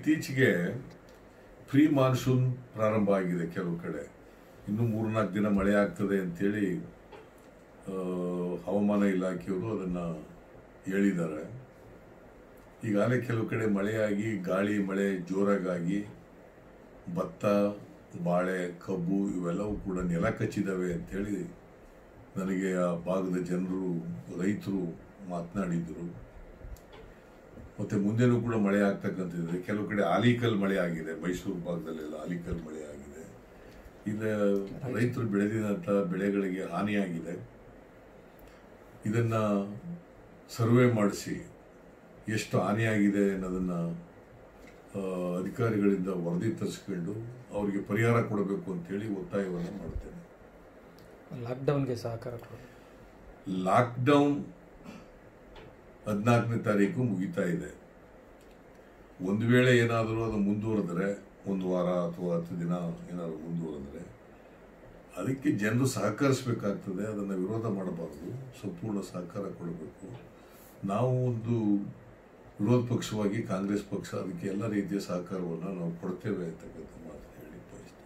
ಇತ್ತೀಚೆಗೆ pre monsoon ಪ್ರಾರಂಭ ಆಗಿದೆ ಕೆಲವು ಕಡೆ ಇನ್ನು ಮೂರ್ನಾಲ್ಕು ದಿನ ಮಳೆ ಆಗ್ತದೆ ಅಂತೇಳಿ ಆ, ಹವಾಮಾನ ಇಲಾಖೆಯವರು ಅದನ್ನ ಹೇಳಿದ್ದಾರೆ ಈಗಾಗಲೇ ಕೆಲವು ಕಡೆ ಮಳೆಯಾಗಿ ಗಾಳಿ ಮಳೆ ಜೋರಾಗಿ ಭತ್ತ ಬಾಳೆ ಕಬ್ಬು ಇವೆಲ್ಲವೂ ಕೂಡ ನೆಲ ಕಚ್ಚಿದಾವೆ ಅಂತೇಳಿ ನನಗೆ ಆ ಭಾಗದ ಜನರು ರೈತರು ಮಾತನಾಡಿದ್ರು ಮತ್ತೆ ಮುಂದೆನೂ ಕೂಡ ಮಳೆ ಆಗ್ತಕ್ಕಂಥದ್ದು ಕೆಲವು ಕಡೆ ಆಲಿಕಲ್ ಮಳೆ ಆಗಿದೆ ಮೈಸೂರು ಭಾಗದಲ್ಲೆಲ್ಲ ಆಲಿಕಲ್ ಮಳೆ ಆಗಿದೆ ಈಗ ರೈತರು ಬೆಳೆದಿದಂಥ ಬೆಳೆಗಳಿಗೆ ಹಾನಿಯಾಗಿದೆ ಇದನ್ನ ಸರ್ವೆ ಮಾಡಿಸಿ ಎಷ್ಟು ಹಾನಿಯಾಗಿದೆ ಅನ್ನೋದನ್ನ ಆ, ಅಧಿಕಾರಿಗಳಿಂದ ವರದಿ ತರಿಸ್ಕೊಂಡು ಅವರಿಗೆ ಪರಿಹಾರ ಕೊಡಬೇಕು ಅಂತೇಳಿ ಒತ್ತಾಯವನ್ನು ಮಾಡ್ತೇನೆ ಲಾಕ್ಡೌನ್ಗೆ ಸಹಕಾರ ಕೊಡಿ ಲಾಕ್ಡೌನ್ ಹದಿನಾಲ್ಕನೇ ತಾರೀಕು ಮುಗಿತಾ ಇದೆ ಒಂದು ವೇಳೆ ಏನಾದರೂ ಅದು ಮುಂದುವರೆದ್ರೆ ಒಂದು ವಾರ ಅಥವಾ ಹತ್ತು ದಿನ ಏನಾದರೂ ಮುಂದುವರೆದ್ರೆ ಅದಕ್ಕೆ ಜನರು ಸಹಕರಿಸಬೇಕಾಗ್ತದೆ ಅದನ್ನು ವಿರೋಧ ಮಾಡಬಾರ್ದು ಸಂಪೂರ್ಣ ಸಹಕಾರ ಕೊಡಬೇಕು ನಾವು ಒಂದು ವಿರೋಧ ಪಕ್ಷವಾಗಿ ಕಾಂಗ್ರೆಸ್ ಪಕ್ಷ ಅದಕ್ಕೆ ಎಲ್ಲ ರೀತಿಯ ಸಹಕಾರವನ್ನು ನಾವು ಕೊಡ್ತೇವೆ ಅಂತಕ್ಕಂಥ ಮಾತು ಹೇಳಿ ಬಯಸ್ತೇನೆ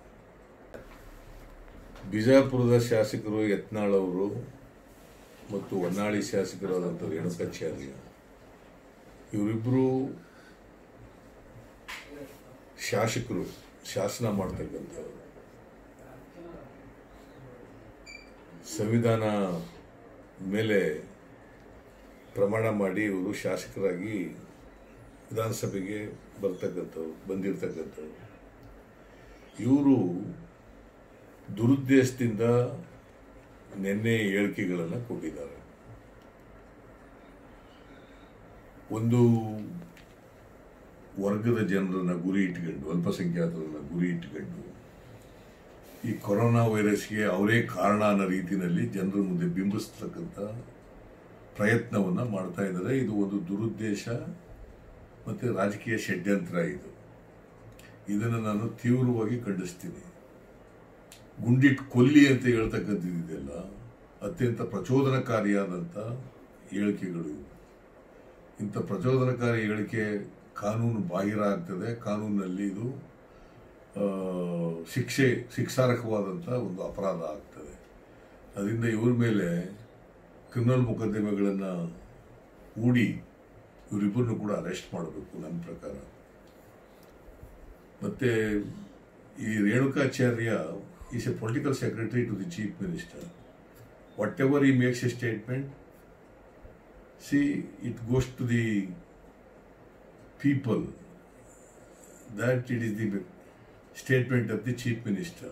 ಬಿಜಾಪುರದ ಶಾಸಕರು ಯತ್ನಾಳ್ ಅವರು ಮತ್ತು ಹೊನ್ನಾಳಿ ಶಾಸಕರಾದಂಥ ರೇಣುಕಾಚಾರ್ಯ ಇವರಿಬ್ಬರು ಶಾಸಕರು ಶಾಸನ ಮಾಡ್ತಕ್ಕಂಥವ್ರು ಸಂವಿಧಾನ ಮೇಲೆ ಪ್ರಮಾಣ ಮಾಡಿ ಇವರು ಶಾಸಕರಾಗಿ ವಿಧಾನಸಭೆಗೆ ಬರ್ತಕ್ಕಂಥವ್ರು ಬಂದಿರತಕ್ಕಂಥವ್ರು ಇವರು ದುರುದ್ದೇಶದಿಂದ ನಿನ್ನೆ ಹೇಳಿಕೆಗಳನ್ನು ಕೊಟ್ಟಿದ್ದಾರೆ ಒಂದು ವರ್ಗದ ಜನರನ್ನ ಗುರಿ ಇಟ್ಕೊಂಡು ಅಲ್ಪಸಂಖ್ಯಾತರನ್ನ ಗುರಿ ಇಟ್ಕೊಂಡು ಈ ಕೊರೋನಾ ವೈರಸ್ಗೆ ಅವರೇ ಕಾರಣ ಅನ್ನೋ ರೀತಿಯಲ್ಲಿ ಜನರ ಮುಂದೆ ಬಿಂಬಿಸ್ತಕ್ಕಂಥ ಪ್ರಯತ್ನವನ್ನ ಮಾಡ್ತಾ ಇದ್ದಾರೆ ಇದು ಒಂದು ದುರುದ್ದೇಶ ಮತ್ತೆ ರಾಜಕೀಯ ಷಡ್ಯಂತ್ರ ಇದು ಇದನ್ನು ನಾನು ತೀವ್ರವಾಗಿ ಖಂಡಿಸ್ತೀನಿ ಗುಂಡಿಟ್ ಕೊಲ್ಲಿ ಅಂತ ಹೇಳ್ತಕ್ಕಂಥದ್ದಿದೆಯಲ್ಲ ಅತ್ಯಂತ ಪ್ರಚೋದನಕಾರಿಯಾದಂಥ ಹೇಳಿಕೆಗಳು ಇವು ಇಂಥ ಪ್ರಚೋದನಕಾರಿ ಹೇಳಿಕೆ ಕಾನೂನು ಬಾಹಿರ ಆಗ್ತದೆ ಕಾನೂನಿನಲ್ಲಿ ಇದು ಆ, ಶಿಕ್ಷೆ ಶಿಕ್ಷಾರ್ಹವಾದಂಥ ಒಂದು ಅಪರಾಧ ಆಗ್ತದೆ ಅದರಿಂದ ಇವ್ರ ಮೇಲೆ ಕ್ರಿಮಿನಲ್ ಮೊಕದ್ದಮೆಗಳನ್ನು ಹೂಡಿ ಇವರಿಬ್ಬರನ್ನು ಕೂಡ ಅರೆಸ್ಟ್ ಮಾಡಬೇಕು ನನ್ನ ಪ್ರಕಾರ ಮತ್ತೆ ಈ Renukacharya is a political secretary to the chief minister whatever he makes a statement see it goes to the people that it is the statement of the chief minister.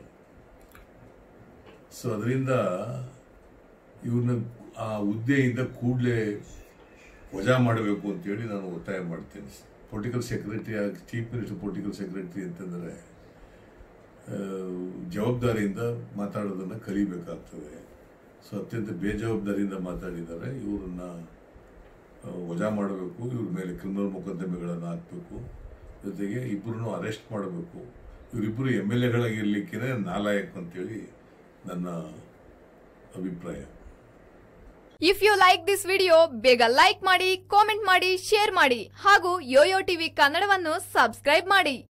So ಅದರಿಂದ ಇವ್ರನ್ನ ಆ ಹುದ್ದೆಯಿಂದ ಕೂಡಲೇ ವಜಾ ಮಾಡಬೇಕು ಅಂತೇಳಿ ನಾನು ಒತ್ತಾಯ ಮಾಡ್ತೇನೆ ಪೊಲಿಟಿಕಲ್ ಸೆಕ್ರೆಟರಿ ಆಗಿ ಚೀಫ್ ಮಿನಿಸ್ಟರ್ ಪೊಲಿಟಿಕಲ್ ಸೆಕ್ರೆಟರಿ ಅಂತಂದರೆ ಆ, ಜವಾಬ್ದಾರಿಯಿಂದ ಮಾತಾಡೋದನ್ನು ಕಲಿಬೇಕಾಗ್ತದೆ ಸೊ ಅತ್ಯಂತ ಬೇಜವಾಬ್ದಾರಿಯಿಂದ ಮಾತಾಡಿದ್ದಾರೆ ಇವರನ್ನ ಆ, ವಜಾ ಮಾಡಬೇಕು ಇವ್ರ ಮೇಲೆ ಕ್ರಿಮಿನಲ್ ಮೊಕದ್ದಮೆಗಳನ್ನು ಹಾಕಬೇಕು ಜೊತೆಗೆ ಇಬ್ಬರನ್ನು ಅರೆಸ್ಟ್ ಮಾಡಬೇಕು ಇವರಿಬ್ಬರು ಎಮ್ ಎಲ್ ಎಗಳಾಗಿರ್ಲಿಕ್ಕೆ ನಾಲಾಯಕ್ ಅಂತೇಳಿ ನನ್ನ ಅಭಿಪ್ರಾಯ if you like this video ಬೇಗ ಲೈಕ್ ಮಾಡಿ ಕಾಮೆಂಟ್ ಮಾಡಿ ಶೇರ್ ಮಾಡಿ ಹಾಗೂ ಯೋಯೋ ಟಿವಿ ಕನ್ನಡವನ್ನು ಸಬ್ಸ್ಕ್ರೈಬ್ ಮಾಡಿ